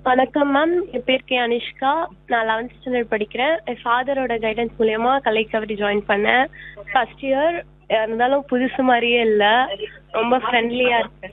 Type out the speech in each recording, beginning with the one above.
வணக்கம் மேம் என் பேர் கே அனிஷ்கா நான் லெவன்த் ஸ்டாண்டர்ட் படிக்கிறேன் என் ஃபாதரோட கைடன்ஸ் மூலயமா கலை கபடி ஜாயின் பண்ணேன் ஃபர்ஸ்ட் இயர் இருந்தாலும் புதுசு மாதிரியே இல்லை ரொம்ப ஃப்ரெண்ட்லியாக இருக்கு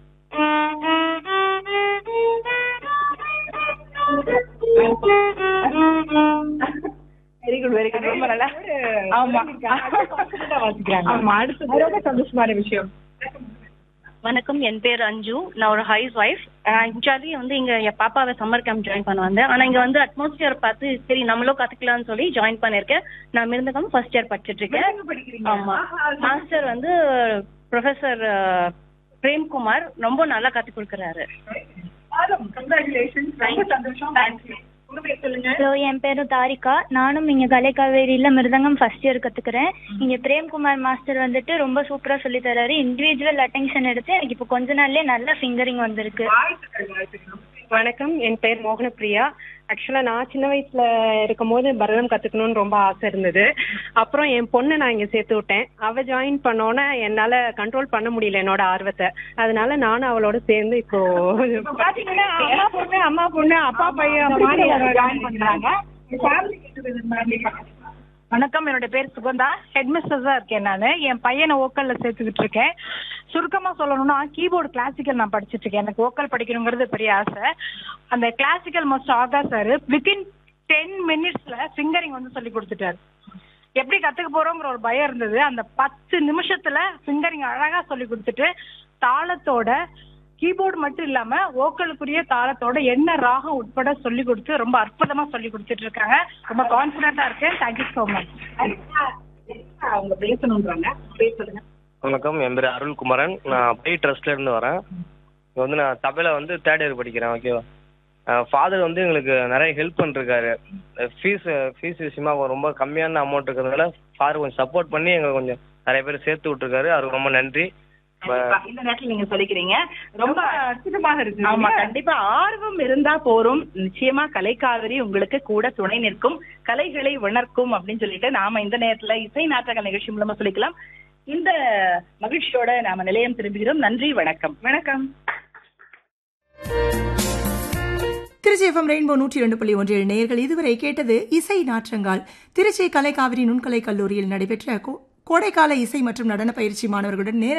வெரி குட் வெரி குட் ரொம்ப நல்லா ஆமா வாசிக்கிறாங்க ஆமா அடுத்து ரொம்ப சந்தோஷமான விஷயம் வணக்கம் என் பேர் அஞ்சு நான் ஒரு ஹைஸ் ஒய்ஃப் ஆக்சுவலி வந்து இங்க என் பாப்பாவை சம்மர் கேம்ப் ஜாயின் பண்ண வந்தேன் ஆனா இங்க வந்து அட்மாஸ்பியர் பார்த்து சரி நம்மளும் கத்துக்கலாம்னு சொல்லி ஜாயின் பண்ணிருக்கேன் நான் மிருந்தகம் ஃபர்ஸ்ட் இயர் படிச்சிட்டு இருக்கேன் ஆமா மாஸ்டர் வந்து ப்ரொஃபசர் பிரேம்குமார் ரொம்ப நல்லா கத்து கொடுக்கறாரு கங்க்ராச்சுலேஷன் ரொம்ப சந்தோஷம் தேங்க்யூ உங்க பேர் சொல்லுங்க ஹலோ என் பேரு தாரிகா நானும் இங்க கலை காவேரியில மிருதங்கம் ஃபர்ஸ்ட் இயர் கத்துக்கிறேன் இங்க பிரேம்குமார் மாஸ்டர் வந்துட்டு ரொம்ப சூப்பரா சொல்லி தராரு இண்டிவிஜுவல் அட்டென்ஷன் எடுத்து எனக்கு இப்போ கொஞ்ச நாள்லயே நல்ல ஃபிங்கரிங் வந்திருக்கு வாழ்த்துக்கள் வாழ்த்துக்கள் வணக்கம் என் பேர் மோகனப்பிரியா ஆக்சுவலா நான் சின்ன வயசுல இருக்கும்போது பரதம் கத்துக்கணும்னு ரொம்ப ஆசை இருந்தது அப்புறம் என் பொண்ணை நான் இங்க சேர்த்து விட்டேன் அவ ஜாயின் பண்ணோன்னே என்னால கண்ட்ரோல் பண்ண முடியல என்னோட ஆர்வத்தை அதனால நானும் அவளோட சேர்ந்து இப்போ பாத்தீங்கன்னா அம்மா பொண்ணு அம்மா பொண்ணு அப்பா பையன் மாதிரி ஜாயின் பண்றாங்க ஃபேமிலி கெட்டு மாதிரி வணக்கம் என்னோட பேர் சுகந்தா ஹெட் மிஸ்டர்ஸா இருக்கேன் நான் என் பையனை ஓக்கல்ல சேர்த்துக்கிட்டு இருக்கேன் சுருக்கமா சொல்லணும்னா கீபோர்டு கிளாசிக்கல் நான் படிச்சிட்டு இருக்கேன் எனக்கு ஓக்கல் படிக்கணுங்கிறது பெரிய ஆசை அந்த கிளாசிக்கல் மாஸ்டர் ஆகா சார் வித்தின் டென் மினிட்ஸ்ல ஃபிங்கரிங் வந்து சொல்லி கொடுத்துட்டாரு எப்படி கத்துக்க போறோங்கிற ஒரு பயம் இருந்தது அந்த பத்து நிமிஷத்துல ஃபிங்கரிங் அழகா சொல்லி கொடுத்துட்டு தாளத்தோட கீபோர்டு மட்டும் இல்லாம ஓக்கலுக்குரிய தாளத்தோட என்ன ராகம் உட்பட சொல்லி கொடுத்து ரொம்ப அற்புதமா சொல்லி கொடுத்துட்டு இருக்காங்க ரொம்ப கான்பிடண்டா இருக்கேன் தேங்க்யூ ஸோ மச் அவங்க பேசணுன்றாங்க பேர் சொல்லுங்க வணக்கம் என் பேர் அருள்குமரன் நான் பை ட்ரஸ்ட்ல இருந்து வரேன் இங்க வந்து நான் தபையில வந்து தேர்ட் இயர் படிக்கிறேன் ஓகேவா ஃபாதர் வந்து எங்களுக்கு நிறைய ஹெல்ப் பண்ணிருக்காரு ஃபீஸ் ஃபீஸ் விஷயமா ரொம்ப கம்மியான அமௌண்ட் இருக்கிறதுனால ஃபாதர் கொஞ்சம் சப்போர்ட் பண்ணி எங்களுக்கு கொஞ்சம் நிறைய பேர் சேர்த்து விட்டுருக்காரு அவருக்கு ரொம்ப நன்றி கண்டிப்பா. இந்த நேரத்துல நீங்க சொல்லிக்கிறீங்க ரொம்ப அற்புதமாக இருக்கு ஆமா, கண்டிப்பா ஆர்வம் இருந்தா போரும் நிச்சயமா கலைக்காவிரி உங்களுக்கு கூட துணை நிற்கும் கலைகளை உணர்க்கும் அப்படின்னு சொல்லிட்டு நாம இந்த நேரத்துல இசை நாட்டக நிகழ்ச்சி மூலமா சொல்லிக்கலாம் இந்த மகிழ்ச்சியோட நாம நிலையம் திரும்புகிறோம் நன்றி வணக்கம் வணக்கம் திருச்சி எஃப்எம் ரெயின்போ நூற்றி இரண்டு புள்ளி ஒன்று நேயர்கள் இதுவரை கேட்டது இசை நாற்றங்கால் திருச்சி கலைக்காவிரி நுண்கலை கல்லூரியில் நடைபெற்ற கோ- கோடைக்கால இசை மற்றும் நடன பயிற்சி மாணவர்களுடன் நேரடி